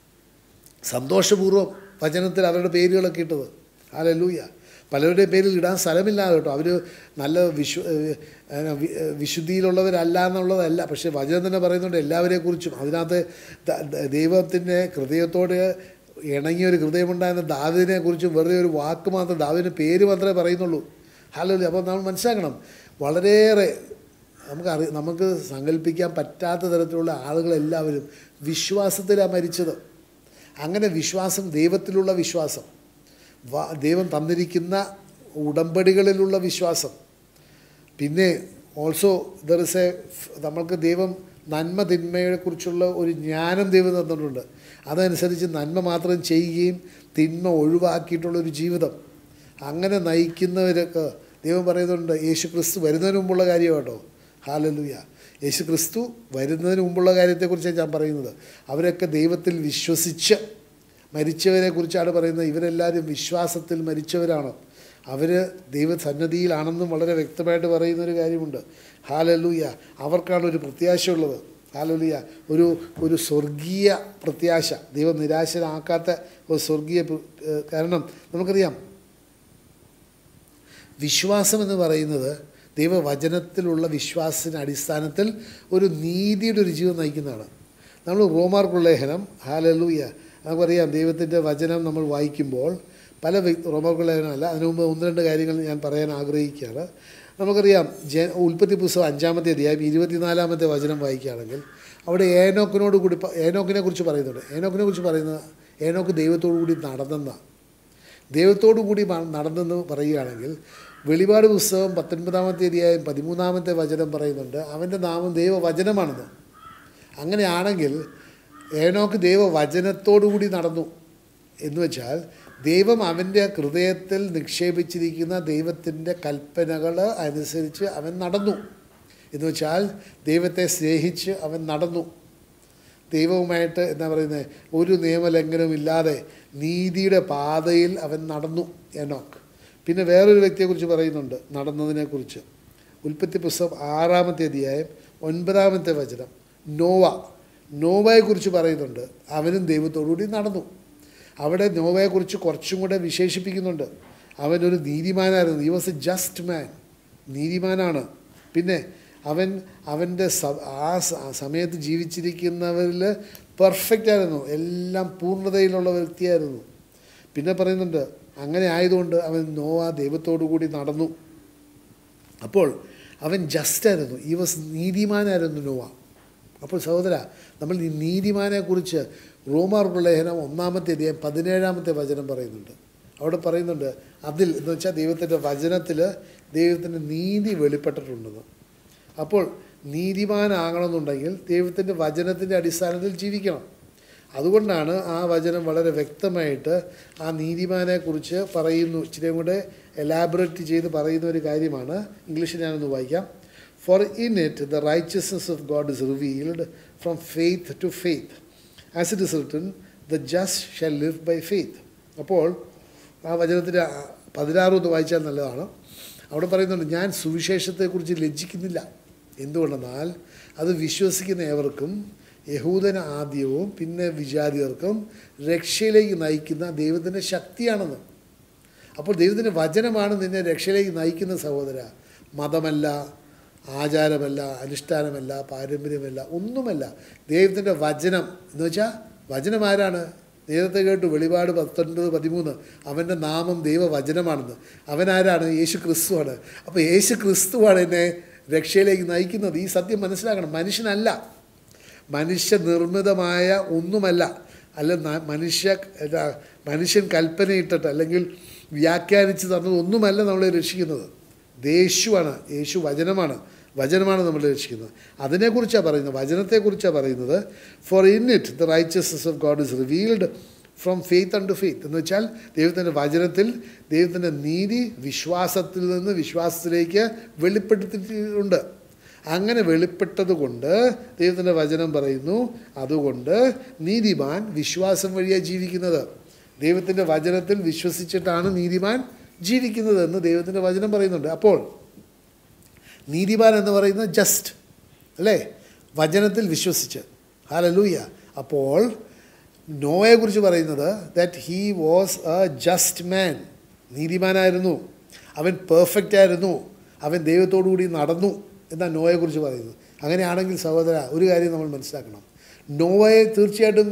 സന്തോഷപൂർവ്വം വചനത്തിൽ അവരുടെ പേരുകളൊക്കെ ഇട്ടത് ഹാലലൂയ പലരുടെയും പേരിൽ ഇടാൻ സ്ഥലമില്ലാതെ കേട്ടോ അവർ നല്ല വിശ്വ ഏഹ് ഏഹ് വി- ഏഹ് വിശുദ്ധിയിലുള്ളവരല്ല എന്നുള്ളതല്ല പക്ഷേ വചനം തന്നെ പറയുന്നുണ്ട് എല്ലാവരെക്കുറിച്ചും അതിനകത്ത് ദ- ദ- ദൈവത്തിൻ്റെ ഹൃദയത്തോട് ഇണങ്ങിയ ഒരു ഹൃദയമുണ്ടായിരുന്ന ദാവിദിനെ കുറിച്ചും വെറുതെ ഒരു വാക്ക് മാത്രം ദാവിദിൻ്റെ പേര് മാത്രമേ പറയുന്നുള്ളൂ ഹാലലൂയ അപ്പോൾ നമ്മൾ മനസ്സിലാക്കണം വളരെയേറെ നമുക്ക് അറി നമുക്ക് സങ്കല്പിക്കാൻ പറ്റാത്ത തരത്തിലുള്ള ആളുകളെല്ലാവരും വിശ്വാസത്തിലാണ് മരിച്ചത് അങ്ങനെ വിശ്വാസം ദൈവത്തിലുള്ള വിശ്വാസം വ- ദൈവം തന്നിരിക്കുന്ന ഉടമ്പടികളിലുള്ള വിശ്വാസം പിന്നെ ഓൾസോ ദർ ഇസ് എ നമ്മൾക്ക് ദൈവം നന്മ തിന്മയെക്കുറിച്ചുള്ള ഒരു ജ്ഞാനം ദൈവം തന്നിട്ടുണ്ട് അതനുസരിച്ച് നന്മ മാത്രം ചെയ്യുകയും തിന്മ ഒഴിവാക്കിയിട്ടുള്ള ഒരു ജീവിതം അങ്ങനെ നയിക്കുന്നവരൊക്കെ ദൈവം പറയുന്നുണ്ട് യേശു ക്രിസ്തു വരുന്നതിന് മുമ്പുള്ള കാര്യം കേട്ടോ ഹാലലുയ യേശു ക്രിസ്തു വരുന്നതിന് മുമ്പുള്ള കാര്യത്തെക്കുറിച്ചാണ് ഞാൻ പറയുന്നത് അവരൊക്കെ ദൈവത്തിൽ വിശ്വസിച്ച് മരിച്ചവരെ കുറിച്ചാണ് പറയുന്നത് ഇവരെല്ലാവരും വിശ്വാസത്തിൽ മരിച്ചവരാണ് അവർ ദൈവസന്നദ്ധിയിലാണെന്നും വളരെ വ്യക്തമായിട്ട് പറയുന്ന ഒരു കാര്യമുണ്ട് ഹാലലൂയ അവർക്കാണ് ഒരു പ്രത്യാശയുള്ളത് ഹാലലൂയ ഒരു ഒരു സ്വർഗീയ പ്രത്യാശ ദൈവം നിരാശനാക്കാത്ത ഒരു സ്വർഗീയ പ്ര- ഏഹ് കാരണം നമുക്കറിയാം വിശ്വാസം എന്ന് പറയുന്നത് ദൈവവചനത്തിലുള്ള വിശ്വാസത്തിൻ്റെ അടിസ്ഥാനത്തിൽ ഒരു നീതിയുടെ ഒരു ജീവൻ നയിക്കുന്നതാണ് നമ്മൾ റോമാർക്കുള്ള ലേഖനം ഹാലലൂയ നമുക്കറിയാം ദൈവത്തിൻ്റെ വചനം നമ്മൾ വായിക്കുമ്പോൾ പല വ്യക്തി റോമാർക്കുള്ള ലേഖനമല്ല അതിനു മുമ്പ് ഒന്ന് രണ്ട് കാര്യങ്ങൾ ഞാൻ പറയാൻ ആഗ്രഹിക്കുകയാണ് നമുക്കറിയാം ജ ഉൽപ്പത്തി പുസ്തകം അഞ്ചാമത്തെ അധ്യായം ഇരുപത്തിനാലാമത്തെ വചനം വായിക്കുകയാണെങ്കിൽ അവിടെ ഏനോക്കിനോട് കൂടി പ- ഏനോക്കിനെ കുറിച്ച് പറയുന്നുണ്ട് ഏനോക്കിനെ കുറിച്ച് പറയുന്നത് ഏനോക്ക് ദൈവത്തോടു കൂടി നടന്നെന്നാണ് ദൈവത്തോടു കൂടി മ- നടന്നെന്ന് പറയുകയാണെങ്കിൽ വെളിപാട് പുസ്തകം പത്തൊൻപതാമത്തെ അധ്യായം പതിമൂന്നാമത്തെ വചനം പറയുന്നുണ്ട് അവൻ്റെ നാമം ദൈവവചനമാണെന്ന് അങ്ങനെയാണെങ്കിൽ ഏനോക്ക് ദൈവവചനത്തോടു കൂടി നടന്നു എന്ന് വെച്ചാൽ ദൈവം അവൻ്റെ ഹൃദയത്തിൽ നിക്ഷേപിച്ചിരിക്കുന്ന ദൈവത്തിൻ്റെ കൽപ്പനകൾ അനുസരിച്ച് അവൻ നടന്നു എന്ന് വെച്ചാൽ ദൈവത്തെ സ്നേഹിച്ച് അവൻ നടന്നു ദൈവവുമായിട്ട് എന്താ പറയുന്നത് ഒരു നിയമലംഘനവും ഇല്ലാതെ നീതിയുടെ പാതയിൽ അവൻ നടന്നു എനോക്ക് പിന്നെ വേറൊരു വ്യക്തിയെക്കുറിച്ച് പറയുന്നുണ്ട് നടന്നതിനെക്കുറിച്ച് ഉൽപ്പത്തി പുസ്തകം ആറാമത്തെ അധ്യായം ഒൻപതാമത്തെ വചനം നോവ നോവയെക്കുറിച്ച് പറയുന്നുണ്ട് അവനും ദൈവത്തോടുകൂടി നടന്നു അവിടെ നോവയെക്കുറിച്ച് കുറച്ചും കൂടെ വിശേഷിപ്പിക്കുന്നുണ്ട് അവനൊരു നീതിമാനായിരുന്നു he was a just man നീതിമാനാണ് പിന്നെ അവൻ അവൻ്റെ സ ആ സ- ആ സമയത്ത് ജീവിച്ചിരിക്കുന്നവരിൽ പെർഫെക്റ്റ് ആയിരുന്നു എല്ലാം പൂർണ്ണതയിലുള്ള വ്യക്തിയായിരുന്നു പിന്നെ പറയുന്നുണ്ട് അങ്ങനെ ആയതുകൊണ്ട് അവൻ നോവ ദൈവത്തോടു കൂടി നടന്നു അപ്പോൾ അവൻ ജസ്റ്റായിരുന്നു ഈ വാസ് നീതിമാനായിരുന്നു നോവ അപ്പോൾ സഹോദര നമ്മൾ ഈ നീതിമാനെക്കുറിച്ച് റോമാർക്കുള്ള ലേഖനം ഒന്നാമത്തെ അധ്യായം പതിനേഴാമത്തെ വചനം പറയുന്നുണ്ട് അവിടെ പറയുന്നുണ്ട് അതിൽ എന്ന് വെച്ചാൽ ദൈവത്തിൻ്റെ വചനത്തിൽ ദൈവത്തിൻ്റെ നീതി വെളിപ്പെട്ടിട്ടുണ്ടെന്ന് അപ്പോൾ നീതിമാനാകണമെന്നുണ്ടെങ്കിൽ ദൈവത്തിൻ്റെ വചനത്തിൻ്റെ അടിസ്ഥാനത്തിൽ ജീവിക്കണം അതുകൊണ്ടാണ് ആ വചനം വളരെ വ്യക്തമായിട്ട് ആ നീതിമാനെക്കുറിച്ച് പറയുന്നു ഇച്ചിരിയും കൂടെ എലാബറേറ്റ് ചെയ്ത് പറയുന്ന ഒരു കാര്യമാണ് ഇംഗ്ലീഷിൽ ഞാനൊന്ന് വായിക്കാം for in it the righteousness of God is revealed from faith to faith as it is written the just shall live by faith അപ്പോൾ ആ വചനത്തിൻ്റെ പതിനാറ് ഒന്ന് വായിച്ചാൽ നല്ലതാണ് അവിടെ പറയുന്നുണ്ട് ഞാൻ സുവിശേഷത്തെക്കുറിച്ച് ലജ്ജിക്കുന്നില്ല എന്തുകൊണ്ടെന്നാൽ അത് വിശ്വസിക്കുന്ന ഏവർക്കും യഹൂദന ആദ്യവും പിന്നെ വിജാതിയർക്കും രക്ഷയിലേക്ക് നയിക്കുന്ന ദൈവത്തിൻ്റെ ശക്തിയാണെന്ന് അപ്പോൾ ദൈവത്തിൻ്റെ വചനമാണ് നിന്നെ രക്ഷയിലേക്ക് നയിക്കുന്ന സഹോദര മതമല്ല ആചാരമല്ല അനുഷ്ഠാനമല്ല പാരമ്പര്യമല്ല ഒന്നുമല്ല ദൈവത്തിൻ്റെ വചനം എന്ന് വെച്ചാൽ വചനം ആരാണ് നേരത്തെ കേട്ടു വെളിപാട് പത്തൊൻപത് പതിമൂന്ന് അവൻ്റെ നാമം ദൈവവചനമാണെന്ന് അവനാരാണ് യേശു ക്രിസ്തുവാണ് അപ്പോൾ യേശു ക്രിസ്തുവാണ് എന്നെ രക്ഷയിലേക്ക് നയിക്കുന്നത് ഈ സത്യം മനസ്സിലാക്കണം മനുഷ്യനല്ല മനുഷ്യ നിർമ്മിതമായ ഒന്നുമല്ല അല്ല ന- മനുഷ്യ എന്താ, മനുഷ്യൻ കൽപ്പനയിട്ടിട്ട് അല്ലെങ്കിൽ വ്യാഖ്യാനിച്ച് തന്നത് ഒന്നുമല്ല നമ്മളെ രക്ഷിക്കുന്നത് യേശുവാണ് യേശു വചനമാണ് വചനമാണ് നമ്മളെ രക്ഷിക്കുന്നത് അതിനെക്കുറിച്ചാണ് പറയുന്നത് വചനത്തെക്കുറിച്ചാണ് പറയുന്നത് for in it the righteousness of God is revealed from faith and faith എന്ന് വെച്ചാൽ ദൈവത്തിൻ്റെ വചനത്തിൽ ദൈവത്തിൻ്റെ നീതി വിശ്വാസത്തിൽ നിന്ന് വിശ്വാസത്തിലേക്ക് വെളിപ്പെടുത്തിയിട്ടുണ്ട് അങ്ങനെ വെളിപ്പെട്ടത് കൊണ്ട് ദൈവത്തിൻ്റെ വചനം പറയുന്നു അതുകൊണ്ട് നീതിമാൻ വിശ്വാസം വഴിയാണ് ജീവിക്കുന്നത് ദൈവത്തിൻ്റെ വചനത്തിൽ വിശ്വസിച്ചിട്ടാണ് നീതിമാൻ ജീവിക്കുന്നത് എന്ന് ദൈവത്തിൻ്റെ വചനം പറയുന്നുണ്ട് അപ്പോൾ നീതിമാൻ എന്ന് പറയുന്നത് ജസ്റ്റ് അല്ലേ വചനത്തിൽ വിശ്വസിച്ച് ഹാലലൂയ അപ്പോൾ നോയെക്കുറിച്ച് പറയുന്നത് that he was a just man നീതിമാനായിരുന്നു അവൻ പെർഫെക്റ്റ് ആയിരുന്നു അവൻ ദൈവത്തോടു കൂടി നടന്നു എന്നാണ് നോയെക്കുറിച്ച് പറയുന്നത് അങ്ങനെയാണെങ്കിൽ സഹോദര ഒരു കാര്യം നമ്മൾ മനസ്സിലാക്കണം നോവയെ തീർച്ചയായിട്ടും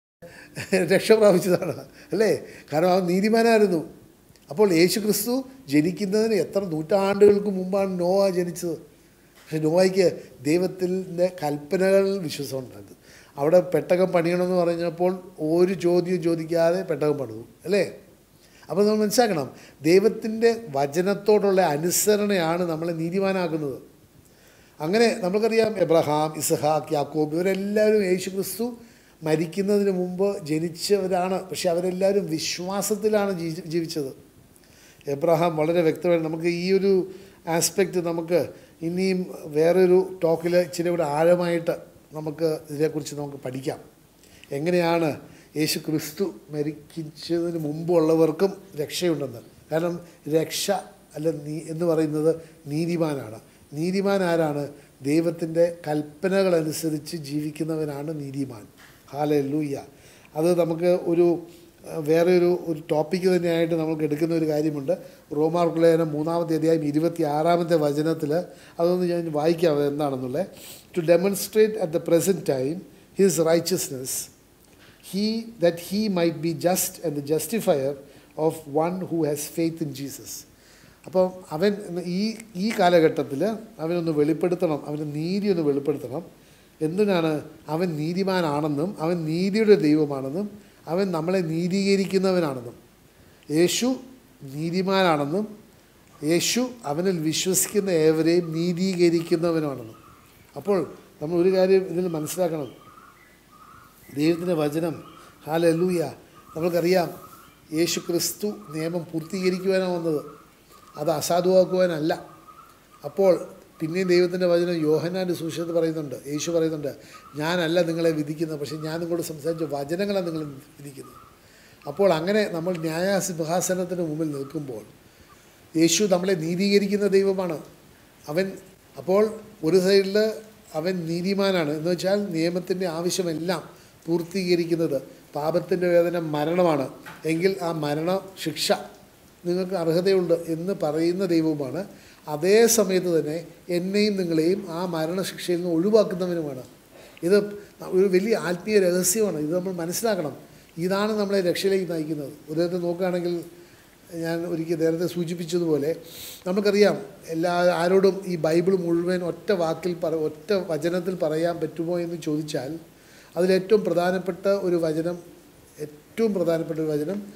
രക്ഷ പ്രാപിച്ചതാണ് അല്ലേ കാരണം അവൻ നീതിമാനായിരുന്നു അപ്പോൾ യേശു ക്രിസ്തു ജനിക്കുന്നതിന് എത്ര നൂറ്റാണ്ടുകൾക്ക് മുമ്പാണ് നോവ ജനിച്ചത് പക്ഷെ നോവയ്ക്ക് ദൈവത്തിൻ്റെ കൽപ്പനകളിൽ വിശ്വാസം ഉണ്ടായിരുന്നു അവിടെ പെട്ടകം പണിയണമെന്ന് പറഞ്ഞപ്പോൾ ഒരു ചോദ്യം ചോദിക്കാതെ പെട്ടകം പണിതു അല്ലേ അപ്പോൾ നമ്മൾ മനസ്സിലാക്കണം ദൈവത്തിൻ്റെ വചനത്തോടുള്ള അനുസരണയാണ് നമ്മളെ നീതിമാനാക്കുന്നത് അങ്ങനെ നമുക്കറിയാം എബ്രഹാം ഇസഹാക്ക് യാക്കോബ് ഇവരെല്ലാവരും യേശു ക്രിസ്തു മരിക്കുന്നതിന് മുമ്പ് ജനിച്ചവരാണ് പക്ഷെ അവരെല്ലാവരും വിശ്വാസത്തിലാണ് ജീ- ജീവിച്ചത് എബ്രഹാം വളരെ വ്യക്തമായി നമുക്ക് ഈ ഒരു ആസ്പെക്റ്റ് നമുക്ക് ഇനിയും വേറൊരു ടോക്കിൽ ഇച്ചിരി കൂടെ ആഴമായിട്ട് നമുക്ക് ഇതിനെക്കുറിച്ച് നമുക്ക് പഠിക്കാം എങ്ങനെയാണ് യേശു ക്രിസ്തു മരിക്കുന്നതിന് മുമ്പുള്ളവർക്കും രക്ഷയുണ്ടെന്ന് കാരണം രക്ഷ അല്ല നീ എന്ന് പറയുന്നത് നീതിമാനാണ് നീതിമാൻ ആരാണ് ദൈവത്തിൻ്റെ കൽപ്പനകളനുസരിച്ച് ജീവിക്കുന്നവനാണ് നീതിമാൻ ഹാലെ ലൂയ്യ അത് നമുക്ക് ഒരു അഹ്, വേറെ ഒരു ഒരു ടോപ്പിക്ക് തന്നെയായിട്ട് നമുക്ക് എടുക്കുന്ന ഒരു കാര്യമുണ്ട് റോമാർക്കുലേന മൂന്നാമത്തെ അധ്യായം ഇരുപത്തി ആറാമത്തെ വചനത്തിൽ അതൊന്ന് ഞാൻ വായിക്കാം എന്താണെന്നുള്ളത് to demonstrate at the present time his righteousness he that he might be just and the justifier of one who has faith in Jesus അപ്പം അവൻ ഈ ഈ കാലഘട്ടത്തിൽ അവനൊന്ന് വെളിപ്പെടുത്തണം അവൻ്റെ നീതി ഒന്ന് വെളിപ്പെടുത്തണം എന്തിനാണ് അവൻ നീതിമാനാണെന്നും അവൻ നീതിയുടെ ദൈവമാണെന്നും അവൻ നമ്മളെ നീതീകരിക്കുന്നവനാണെന്നും യേശു നീതിമാനാണെന്നും യേശു അവനിൽ വിശ്വസിക്കുന്ന ഏവരെയും നീതീകരിക്കുന്നവനാണെന്നും അപ്പോൾ നമ്മൾ ഒരു കാര്യം ഇതിൽ മനസ്സിലാക്കണം ദൈവത്തിൻ്റെ വചനം ഹാലലൂയ നമ്മൾക്കറിയാം യേശു ക്രിസ്തു നിയമം പൂർത്തീകരിക്കുവാനാണ് വന്നത് അത് അസാധുവാക്കുവാനല്ല അപ്പോൾ പിന്നെയും ദൈവത്തിൻ്റെ വചനം യോഹനാൻ്റെ സുശേഷത്ത് പറയുന്നുണ്ട് യേശു പറയുന്നുണ്ട് ഞാനല്ല നിങ്ങളെ വിധിക്കുന്നത് പക്ഷേ ഞാൻ നിങ്ങളോട് സംസാരിച്ച വചനങ്ങളാണ് നിങ്ങൾ വിധിക്കുന്നത് അപ്പോൾ അങ്ങനെ നമ്മൾ ന്യായസിംഹാസനത്തിന് മുമ്പിൽ നിൽക്കുമ്പോൾ യേശു നമ്മളെ നീതീകരിക്കുന്ന ദൈവമാണ് അവൻ അപ്പോൾ ഒരു സൈഡിൽ അവൻ നീതിമാനാണ് എന്ന് വെച്ചാൽ നിയമത്തിൻ്റെ ആവശ്യമെല്ലാം പൂർത്തീകരിക്കുന്നത് പാപത്തിൻ്റെ വേദന മരണമാണ് എങ്കിൽ ആ മരണ ശിക്ഷ നിങ്ങൾക്ക് അർഹതയുണ്ട് എന്ന് പറയുന്ന ദൈവവുമാണ് അതേ സമയത്ത് തന്നെ എന്നെയും നിങ്ങളെയും ആ മരണശിക്ഷയിൽ നിന്ന് ഒഴിവാക്കുന്നവനുമാണ് ഇത് ഒരു വലിയ ആത്മീയ രഹസ്യമാണ് ഇത് നമ്മൾ മനസ്സിലാക്കണം ഇതാണ് നമ്മളെ രക്ഷയിലേക്ക് നയിക്കുന്നത് ഒരു തരത്തിൽ നോക്കുകയാണെങ്കിൽ ഞാൻ ഒരിക്കൽ നേരത്തെ സൂചിപ്പിച്ചതുപോലെ നമുക്കറിയാം എല്ലാ ആരോടും ഈ ബൈബിൾ മുഴുവൻ ഒറ്റ വാക്കിൽ പറ ഒറ്റ വചനത്തിൽ പറയാൻ പറ്റുമോ എന്ന് ചോദിച്ചാൽ അതിലേറ്റവും പ്രധാനപ്പെട്ട ഒരു വചനം ഏറ്റവും പ്രധാനപ്പെട്ട ഒരു വചനം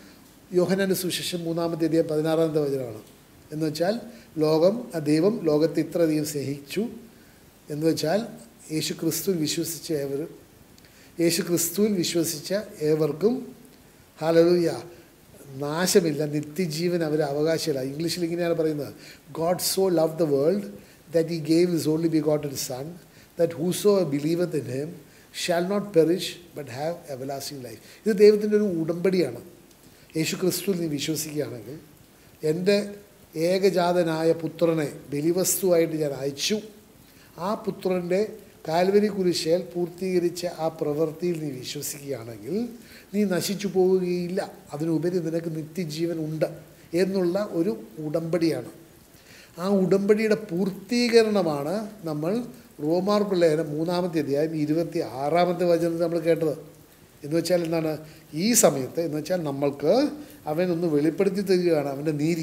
യോഹനാൻ്റെ സുശേഷം മൂന്നാമത്തെ അധ്യായം പതിനാറാമത്തെ വചനമാണ് എന്ന് വെച്ചാൽ ലോകം ആ ദൈവം ലോകത്തെ ഇത്രയധികം സ്നേഹിച്ചു എന്ന് വെച്ചാൽ യേശു ക്രിസ്തുവിൽ വിശ്വസിച്ച ഏവരും യേശു ക്രിസ്തുവിൽ വിശ്വസിച്ച ഏവർക്കും ഹാലലൂയ നാശമില്ല നിത്യജീവൻ അവർ അവകാശികളാണ് ഇംഗ്ലീഷിൽ ഇങ്ങനെയാണ് പറയുന്നത് God so love the world that he gave his only begotten son that whoso believeth in him shall not perish but have everlasting life ഇത് ദൈവത്തിൻ്റെ ഒരു ഉടമ്പടിയാണ് യേശു ക്രിസ്തുവിൽ നീ വിശ്വസിക്കുകയാണെങ്കിൽ എൻ്റെ ഏകജാതനായ പുത്രനെ ബലിവസ്തുവായിട്ട് ഞാൻ അയച്ചു ആ പുത്രൻ്റെ കാൽവരി കുരിശേൽ പൂർത്തീകരിച്ച ആ പ്രവൃത്തിയിൽ നീ വിശ്വസിക്കുകയാണെങ്കിൽ നീ നശിച്ചു പോവുകയില്ല അതിനുപരി നിനക്ക് നിത്യജീവൻ ഉണ്ട് എന്നുള്ള ഒരു ഉടമ്പടിയാണ് ആ ഉടമ്പടിയുടെ പൂർത്തീകരണമാണ് നമ്മൾ റോമാർക്കുള്ള ലേഖനം മൂന്നാമത്തെ അധ്യായം ഇരുപത്തി ആറാമത്തെ വചനത്തിൽ നമ്മൾ കേട്ടത് എന്ന് വെച്ചാൽ എന്താണ് ഈ സമയത്ത് എന്ന് വെച്ചാൽ നമ്മൾക്ക് അവനൊന്ന് വെളിപ്പെടുത്തി തരികയാണ് അവൻ്റെ നീതി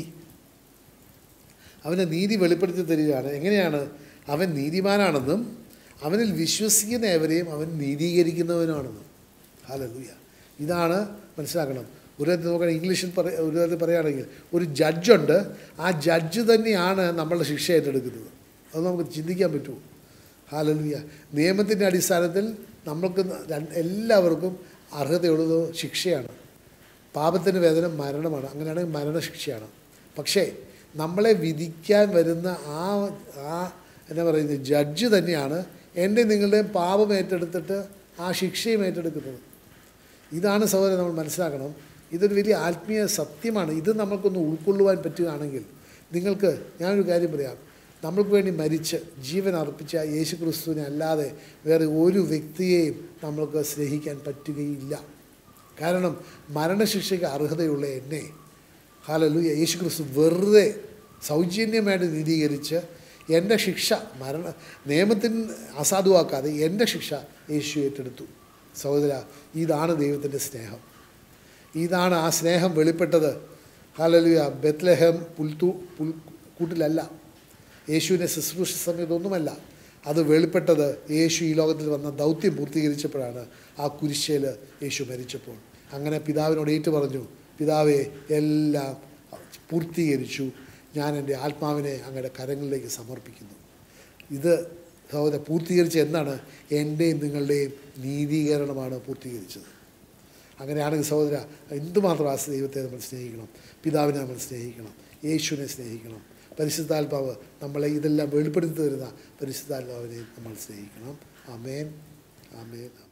അവൻ്റെ നീതി വെളിപ്പെടുത്തി തരികയാണ് എങ്ങനെയാണ് അവൻ നീതിമാനാണെന്നും അവനിൽ വിശ്വസിക്കുന്ന ഏവരെയും അവൻ നീതീകരിക്കുന്നവനാണെന്നും ഹാലലൂയ ഇതാണ് മനസ്സിലാക്കണം ഒരു തരത്തിൽ നോക്കണം ഇംഗ്ലീഷിൽ പറ ഒരു തരത്തിൽ പറയുകയാണെങ്കിൽ ഒരു ജഡ്ജുണ്ട് ആ ജഡ്ജ് തന്നെയാണ് നമ്മളുടെ ശിക്ഷ ഏറ്റെടുക്കുന്നത് അത് നമുക്ക് ചിന്തിക്കാൻ പറ്റുമോ ഹാലലൂയ നിയമത്തിൻ്റെ അടിസ്ഥാനത്തിൽ നമ്മൾക്ക് രണ്ട് എല്ലാവർക്കും അർഹതയുള്ളത് ശിക്ഷയാണ് പാപത്തിൻ്റെ വേദന മരണമാണ് അങ്ങനെയാണെങ്കിൽ മരണശിക്ഷയാണ് പക്ഷേ നമ്മളെ വിധിക്കാൻ വരുന്ന ആ ആ എന്നാ പറയുന്നത് ജഡ്ജ് തന്നെയാണ് എൻ്റെ നിങ്ങളുടെയും പാപം ഏറ്റെടുത്തിട്ട് ആ ശിക്ഷയും ഏറ്റെടുക്കുന്നത് ഇതാണ് സഹോദരൻ നമ്മൾ മനസ്സിലാക്കണം ഇതൊരു വലിയ ആത്മീയ സത്യമാണ് ഇത് നമ്മൾക്കൊന്ന് ഉൾക്കൊള്ളുവാൻ പറ്റുകയാണെങ്കിൽ നിങ്ങൾക്ക് ഞാനൊരു കാര്യം പറയാം നമ്മൾക്ക് വേണ്ടി മരിച്ച് ജീവൻ അർപ്പിച്ച യേശു ക്രിസ്തുവിനെ അല്ലാതെ വേറെ ഒരു വ്യക്തിയെയും നമ്മൾക്ക് സ്നേഹിക്കാൻ പറ്റുകയില്ല കാരണം മരണശിക്ഷയ്ക്ക് അർഹതയുള്ള എന്നെ ഹാലലൂയ യേശു ക്രിസ്തു വെറുതെ സൗജന്യമായിട്ട് നീതീകരിച്ച് എൻ്റെ ശിക്ഷ മരണ നിയമത്തിന് അസാധുവാക്കാതെ എൻ്റെ ശിക്ഷ യേശു ഏറ്റെടുത്തു സഹോദര ഇതാണ് ദൈവത്തിൻ്റെ സ്നേഹം ഇതാണ് ആ സ്നേഹം വെളിപ്പെട്ടത് ഹാലലുയ ബെത്ലഹം പുൽത്തു പുൽ കൂട്ടിലല്ല യേശുവിനെ ശുശ്രൂഷ സമയത്തൊന്നുമല്ല അത് വെളിപ്പെട്ടത് യേശു ഈ ലോകത്തിൽ വന്ന ദൗത്യം പൂർത്തീകരിച്ചപ്പോഴാണ് ആ കുരിശേൽ യേശു മരിച്ചപ്പോൾ അങ്ങനെ പിതാവിനോട് ഏറ്റു പറഞ്ഞു പിതാവെ എല്ലാം പൂർത്തീകരിച്ചു ഞാൻ എൻ്റെ ആത്മാവിനെ അങ്ങയുടെ കരങ്ങളിലേക്ക് സമർപ്പിക്കുന്നു ഇത് സഹോദര പൂർത്തീകരിച്ച എന്താണ് എൻ്റെയും നിങ്ങളുടെയും നീതീകരണമാണ് പൂർത്തീകരിച്ചത് അങ്ങനെയാണെങ്കിൽ സഹോദര എന്തുമാത്രം ആ ദൈവത്തെ നമ്മൾ സ്നേഹിക്കണം പിതാവിനെ നമ്മൾ സ്നേഹിക്കണം യേശുവിനെ സ്നേഹിക്കണം പരിശുദ്ധാത്മാവ് നമ്മളെ ഇതെല്ലാം വെളിപ്പെടുത്തി തരുന്ന പരിശുദ്ധാത്മാവിനെ നമ്മൾ സ്നേഹിക്കണം അമേൻ അമേൻ